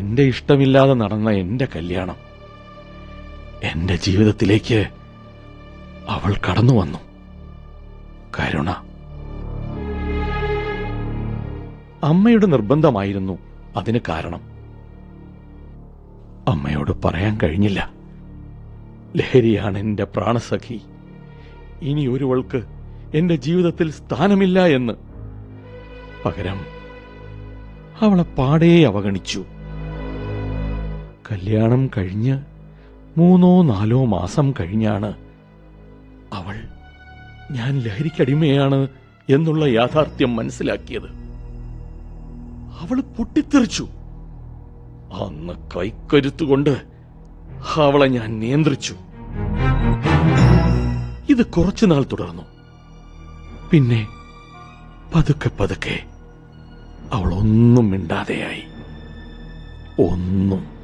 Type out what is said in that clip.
എന്റെ ഇഷ്ടമില്ലാതെ നടന്ന എന്റെ കല്യാണം എന്റെ ജീവിതത്തിലേക്ക് അവൾ കടന്നു വന്നു കരുണ അമ്മയുടെ നിർബന്ധമായിരുന്നു അതിന് കാരണം അമ്മയോട് പറയാൻ കഴിഞ്ഞില്ല ലഹരിയാണ് എന്റെ പ്രാണസഖി ഇനി ഒരുവൾക്ക് എന്റെ ജീവിതത്തിൽ സ്ഥാനമില്ല എന്ന് പകരം അവളെ പാടേ അവഗണിച്ചു കല്യാണം കഴിഞ്ഞ് മൂന്നോ നാലോ മാസം കഴിഞ്ഞാണ് അവൾ ഞാൻ ലഹരിക്കടിമയാണ് എന്നുള്ള യാഥാർത്ഥ്യം മനസ്സിലാക്കിയത് അവൾ പൊട്ടിത്തെറിച്ചു അന്ന് കൈക്കരുത്തുകൊണ്ട് അവളെ ഞാൻ നിയന്ത്രിച്ചു ഇത് കുറച്ചുനാൾ തുടർന്നു പിന്നെ പതുക്കെ പതുക്കെ അവൾ ഒന്നും മിണ്ടാതെയായി ഒന്നും